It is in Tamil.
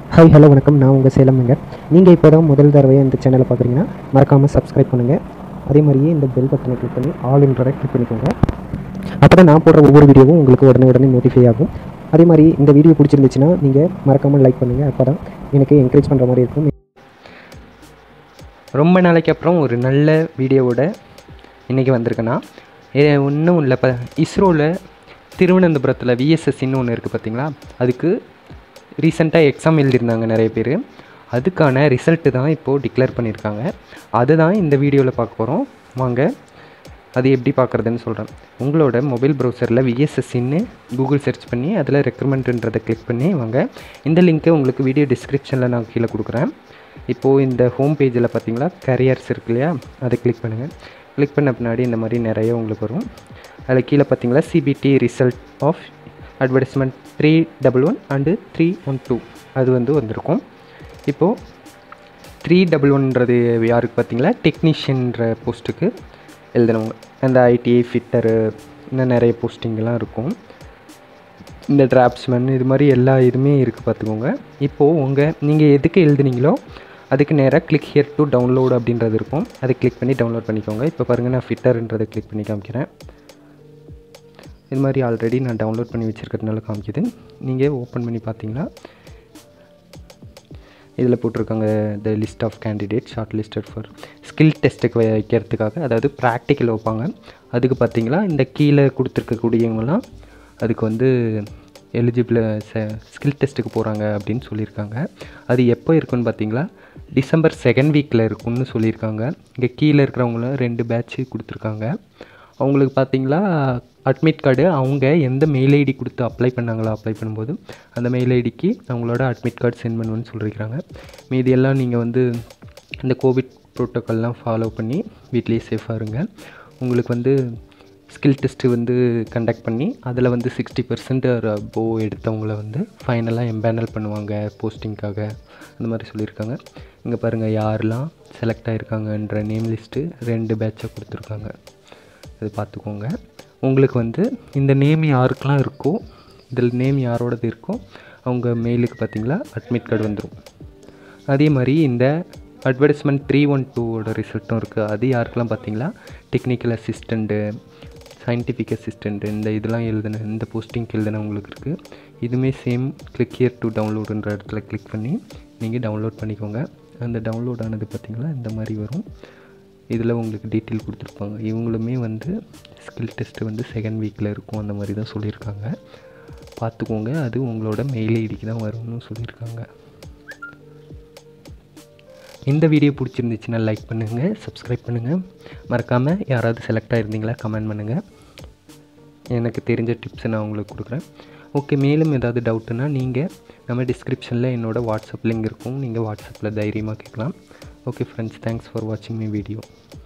ஹாய் ஹலோ வணக்கம் நான் உங்கள் சேலம்ங்க நீங்கள் இப்போ தான் முதல் தடவையாக இந்த சேனலை பார்க்குறீங்கன்னா மறக்காமல் சப்ஸ்கிரைப் பண்ணுங்கள் அதே மாதிரியே இந்த பெல் பட்டனை கிளிக் பண்ணி ஆல் இன்ட்ரடை கிளிக் பண்ணிக்கோங்க அப்போ தான் நான் போடுற ஒவ்வொரு வீடியோவும் உங்களுக்கு உடனே உடனே நோட்டிஃபை ஆகும் அதே மாதிரி இந்த வீடியோ பிடிச்சிருந்துச்சுன்னா நீங்கள் மறக்காமல் லைக் பண்ணுங்கள் அப்போ தான் எனக்கு என்கரேஜ் பண்ணுற மாதிரி இருக்கும் ரொம்ப நாளைக்கு அப்புறம் ஒரு நல்ல வீடியோவோட இன்றைக்கி வந்திருக்கேன்னா ஒன்றும் இல்லை இப்போ இஸ்ரோவில் திருவனந்தபுரத்தில் விஎஸ்எஸ்சின்னு ஒன்று இருக்குது பார்த்தீங்களா அதுக்கு ரீசெண்டாக எக்ஸாம் எழுதியிருந்தாங்க நிறைய பேர் அதுக்கான ரிசல்ட்டு தான் இப்போது டிக்ளேர் பண்ணியிருக்காங்க அதுதான் இந்த வீடியோவில் பார்க்க போகிறோம் வாங்க அது எப்படி பார்க்குறதுன்னு சொல்கிறேன் உங்களோட மொபைல் ப்ரௌசரில் விஎஸ்எஸ்சின்னு கூகுள் சர்ச் பண்ணி அதில் ரெக்ரூட்மெண்ட்டுன்றதை கிளிக் பண்ணி வாங்க இந்த லிங்க்கை உங்களுக்கு வீடியோ டிஸ்கிரிப்ஷனில் நான் கீழே கொடுக்குறேன் இப்போது இந்த ஹோம் பேஜில் பார்த்தீங்களா கரியர்ஸ் இருக்கு இல்லையா அதை கிளிக் பண்ணுங்கள் கிளிக் பண்ண பின்னாடி இந்த மாதிரி நிறைய உங்களுக்கு வரும் அதில் கீழே பார்த்தீங்களா CBT result of advertisement three double one and three one two அது வந்து வந்திருக்கும் இப்போது த்ரீ டபுள் ஒன்றது யாருக்கு பார்த்தீங்களா டெக்னீஷியன்ற போஸ்ட்டுக்கு எழுதினவங்க அந்த ஐடிஐ ஃபிட்டரு இன்னும் நிறைய போஸ்டிங்கெல்லாம் இருக்கும் இந்த டிராப்ஸ்மேன் இது மாதிரி எல்லா இதுவுமே இருக்குது பார்த்துக்கோங்க இப்போது உங்கள் நீங்கள் எதுக்கு எழுதுனீங்களோ அதுக்கு நேராக கிளிக் ஹியர் டு டவுன்லோட் அப்படின்றது இருக்கும் அதை கிளிக் பண்ணி டவுன்லோட் பண்ணிக்கோங்க இப்போ பாருங்கள் நான் ஃபிட்டர்ன்றதை கிளிக் பண்ணி காமிக்கிறேன் இது மாதிரி ஆல்ரெடி நான் டவுன்லோட் பண்ணி வச்சுருக்கிறதுனால காமிக்குது நீங்கள் ஓப்பன் பண்ணி பார்த்தீங்கன்னா இதில் போட்டிருக்காங்க the list of candidate shortlisted for skill டெஸ்ட்டுக்கு வைக்கிறதுக்காக அதாவது ப்ராக்டிக்கல் வைப்பாங்க அதுக்கு பார்த்தீங்களா இந்த கீழே கொடுத்துருக்கக்கூடியவங்களாம் அதுக்கு வந்து எலிஜிபிள் ஸ்கில் டெஸ்ட்டுக்கு போகிறாங்க அப்படின்னு சொல்லியிருக்காங்க அது எப்போ இருக்குன்னு பார்த்தீங்களா டிசம்பர் செகண்ட் வீக்கில் இருக்கும்னு சொல்லியிருக்காங்க இங்கே கீழே இருக்கிறவங்களும் ரெண்டு பேட்ச்சு கொடுத்துருக்காங்க அவங்களுக்கு பார்த்தீங்களா அட்மிட் கார்டு அவங்க எந்த மெயில் ஐடி கொடுத்து அப்ளை பண்ணாங்களோ அப்ளை பண்ணும்போது அந்த மெயில் ஐடிக்கு அவங்களோட அட்மிட் கார்டு சென்ட் பண்ணுவேன்னு சொல்லியிருக்காங்க மீதி எல்லாம் நீங்கள் வந்து இந்த கோவிட் ப்ரோட்டோக்கால்லாம் ஃபாலோ பண்ணி வீட்லேயே சேஃபாக இருங்க உங்களுக்கு வந்து ஸ்கில் டெஸ்ட்டு வந்து கண்டக்ட் பண்ணி அதில் வந்து சிக்ஸ்டி பர்சன்ட் போ எடுத்தவங்கள வந்து ஃபைனலாக எம்பேனல் பண்ணுவாங்க போஸ்டிங்க்காக அந்த மாதிரி சொல்லியிருக்காங்க இங்கே பாருங்கள் யாரெல்லாம் செலக்ட் ஆகிருக்காங்கன்ற நேம் லிஸ்ட்டு ரெண்டு பேட்சாக கொடுத்துருக்காங்க அது பார்த்துக்கோங்க உங்களுக்கு வந்து இந்த நேம் யாருக்கெல்லாம் இருக்கோ இதில் நேம் யாரோடது இருக்கோ அவங்க மெயிலுக்கு பார்த்தீங்களா அட்மிட் கார்டு வந்துடும் அதே மாதிரி இந்த அட்வர்டைஸ்மெண்ட் த்ரீ ஒன் டூவோட ரிசல்ட்டும் இருக்குது அது யாருக்கெல்லாம் பார்த்தீங்களா டெக்னிக்கல் அசிஸ்டண்ட்டு சயின்டிஃபிக் அசிஸ்டண்ட்டு இந்த இதெல்லாம் எழுதின இந்த போஸ்டிங்க்கு எழுதினவங்களுக்கு இருக்குது இதுவுமே சேம் கிளிக் ஹியர் டு டவுன்லோடுன்ற இடத்துல கிளிக் பண்ணி நீங்கள் டவுன்லோட் பண்ணிக்கோங்க அந்த டவுன்லோட் ஆனது பார்த்திங்களா இந்த மாதிரி வரும் இதில் உங்களுக்கு டீட்டெயில் கொடுத்துருப்பாங்க இவங்களுமே வந்து ஸ்கில் டெஸ்ட்டு வந்து செகண்ட் வீக்கில் இருக்கும் அந்த மாதிரி தான் சொல்லியிருக்காங்க பார்த்துக்கோங்க அது உங்களோட மெயில் ஐடிக்கு தான் வரும்னு சொல்லியிருக்காங்க இந்த வீடியோ பிடிச்சிருந்துச்சுன்னா லைக் பண்ணுங்கள் சப்ஸ்கிரைப் பண்ணுங்கள் மறக்காமல் யாராவது செலக்ட் ஆகிருந்தீங்களா கமெண்ட் பண்ணுங்கள் எனக்கு தெரிஞ்ச டிப்ஸை நான் உங்களுக்கு கொடுக்குறேன் ஓகே மேலும் ஏதாவது டவுட்டுன்னா நீங்கள் நம்ம டிஸ்கிரிப்ஷனில் என்னோடய வாட்ஸ்அப் லிங்க் இருக்கும் நீங்கள் வாட்ஸ்அப்பில் தைரியமாக கேட்கலாம் ஓகே ஃப்ரெண்ட்ஸ் தேங்க்ஸ் ஃபார் வாட்சிங் மை வீடியோ